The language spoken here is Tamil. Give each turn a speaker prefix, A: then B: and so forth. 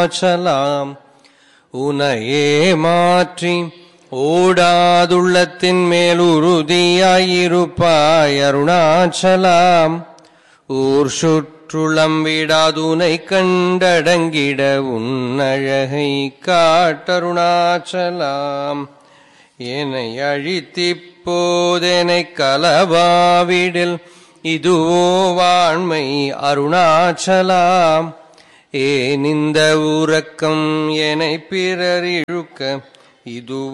A: அருணாச்சலாம் உனையே மாற்றி ஓடாதுள்ளத்தின் மேல் உறுதியாயிருப்பாய் அருணாச்சலாம் ஊர் சுற்றுளம் விடாதுனை கண்டடங்கிட உன்னழகை காட்டருணாச்சலாம் என்னை அழித்திப் போதெனை கலவாவிடில் இதுவோ வாண்மை அருணாச்சலாம் ஏன் இந்த உறக்கம் என்னை பிறர் இழுக்க இது